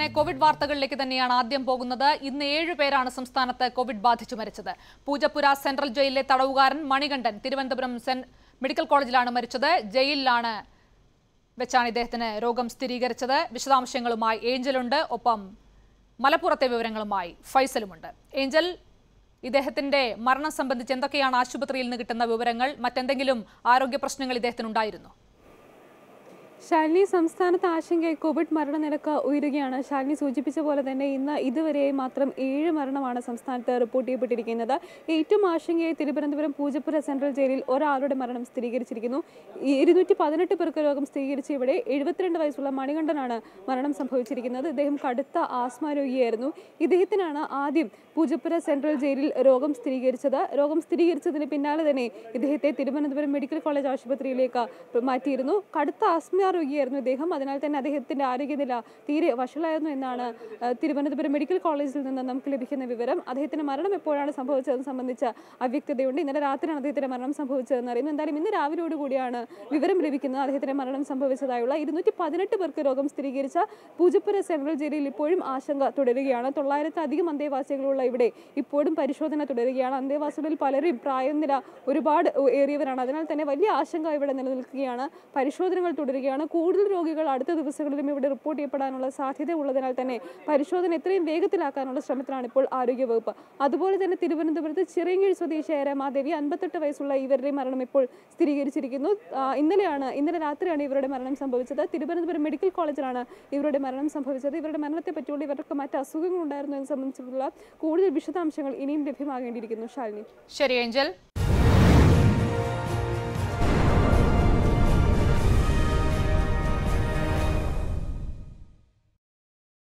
Covid വാർത്തകളിലേക്ക് തന്നെയാണ് ആദ്യം പോകുന്നത് ഇന്ന് ഏഴു പേരാണ് സംസ്ഥാനത്ത് കോവിഡ് ബാധിച്ചു മരിച്ചത് പൂജപ്പുര സെൻട്രൽ ജയിലിലെ തടവുകാരൻ മണികണ്ഠൻ തിരുവനന്തപുരം സെൻ- മെഡിക്കൽ കോളേജിലാണ് മരിച്ചത് ജയിലിലാണ് വെച്ചാണ് ഇദ്ദേഹത്തിന് രോഗം സ്ഥിരീകരിച്ചത് വിശദാംശങ്ങളുമായി ഏഞ്ചലുണ്ട് ഒപ്പം മലപ്പുറത്തെ വിവരങ്ങളുമായി ഫൈസലുമുണ്ട് ഏഞ്ചൽ ഇദ്ദേഹത്തിന്റെ മരണം സംബന്ധിച്ച് എന്തൊക്കെയാണ് ആശുപത്രിയിൽ നിന്ന് കിട്ടുന്ന വിവരങ്ങൾ മറ്റെന്തെങ്കിലും ആരോഗ്യ പ്രശ്നങ്ങൾ ഇദ്ദേഹത്തിനുണ്ടായിരുന്നു ശാലിനി സംസ്ഥാനത്ത് ആശങ്കയായി കോവിഡ് മരണനിരക്ക് ഉയരുകയാണ് ശാലിനി സൂചിപ്പിച്ച പോലെ തന്നെ ഇന്ന് ഇതുവരെ മാത്രം ഏഴ് മരണമാണ് സംസ്ഥാനത്ത് റിപ്പോർട്ട് ചെയ്യപ്പെട്ടിരിക്കുന്നത് ഏറ്റവും ആശങ്കയായി തിരുവനന്തപുരം പൂജപ്പുര സെൻട്രൽ ജയിലിൽ ഒരാളുടെ മരണം സ്ഥിരീകരിച്ചിരിക്കുന്നു ഈ ഇരുന്നൂറ്റി പതിനെട്ട് പേർക്ക് രോഗം സ്ഥിരീകരിച്ച ഇവിടെ എഴുപത്തിരണ്ട് വയസ്സുള്ള മണികണ്ഠനാണ് മരണം സംഭവിച്ചിരിക്കുന്നത് ഇദ്ദേഹം കടുത്ത ആസ്മ രോഗിയായിരുന്നു ഇദ്ദേഹത്തിനാണ് ആദ്യം പൂജപ്പുര സെൻട്രൽ ജയിലിൽ രോഗം സ്ഥിരീകരിച്ചത് രോഗം സ്ഥിരീകരിച്ചതിന് പിന്നാലെ തന്നെ ഇദ്ദേഹത്തെ തിരുവനന്തപുരം മെഡിക്കൽ കോളേജ് ആശുപത്രിയിലേക്ക് മാറ്റിയിരുന്നു കടുത്ത ആസ്മ രോഗിയായിരുന്നു ഇദ്ദേഹം അതിനാൽ തന്നെ അദ്ദേഹത്തിന്റെ ആരോഗ്യനില തീരെ വഷളായിരുന്നു എന്നാണ് ആ, തിരുവനന്തപുരം മെഡിക്കൽ കോളേജിൽ നിന്ന് നമുക്ക് ലഭിക്കുന്ന വിവരം അദ്ദേഹത്തിന്റെ മരണം എപ്പോഴാണ് സംഭവിച്ചതെന്ന് സംബന്ധിച്ച അവ്യക്തതയുണ്ട് ഇന്നലെ രാത്രിയാണ് അദ്ദേഹത്തിന്റെ മരണം സംഭവിച്ചതെന്ന് അറിയുന്നു എന്തായാലും ഇന്ന് രാവിലെയോട് കൂടിയാണ് വിവരം ലഭിക്കുന്നത് അദ്ദേഹത്തിന്റെ മരണം സംഭവിച്ചതായുള്ള ഇരുന്നൂറ്റി പതിനെട്ട് പേർക്ക് രോഗം സ്ഥിരീകരിച്ച പൂജപ്പുര സെൻട്രൽ ജയിലിൽ ഇപ്പോഴും ആശങ്ക തുടരുകയാണ് തൊള്ളായിരത്തിലധികം അന്തേവാസികളുള്ള ഇവിടെ ഇപ്പോഴും പരിശോധന തുടരുകയാണ് അന്തേവാസികളിൽ പലരും പ്രായനില ഒരുപാട് ഏറിയവരാണ് അതിനാൽ തന്നെ വലിയ ആശങ്ക ഇവിടെ നിലനിൽക്കുകയാണ് പരിശോധനകൾ തുടരുകയാണ് കൂടുതൽ രോഗികൾ അടുത്ത ദിവസങ്ങളിലും ഇവിടെ റിപ്പോർട്ട് ചെയ്യപ്പെടാനുള്ള സാധ്യത ഉള്ളതിനാൽ തന്നെ പരിശോധന എത്രയും വേഗത്തിലാക്കാനുള്ള ശ്രമത്തിലാണ് ഇപ്പോൾ ആരോഗ്യവകുപ്പ് അതുപോലെ തന്നെ തിരുവനന്തപുരത്ത് ചിറയൻകീഴ് സ്വദേശിയായ രമാദേവി അൻപത്തെട്ട് വയസ്സുള്ള ഇവരുടെ മരണം ഇപ്പോൾ സ്ഥിരീകരിച്ചിരിക്കുന്നു ആ, ഇന്നലെയാണ് ഇന്നലെ രാത്രിയാണ് ഇവരുടെ മരണം സംഭവിച്ചത് തിരുവനന്തപുരം മെഡിക്കൽ കോളേജിലാണ് ഇവരുടെ മരണം സംഭവിച്ചത് ഇവരുടെ മരണത്തെ പറ്റിയുള്ള ഇവർക്ക് മറ്റ് അസുഖങ്ങൾ ഉണ്ടായിരുന്നു എന്ന് സംബന്ധിച്ചിട്ടുള്ള കൂടുതൽ വിശദാംശങ്ങൾ ഇനിയും ലഭ്യമാകേണ്ടിയിരിക്കുന്നു ശാലിനി ശരി ഏഞ്ചൽ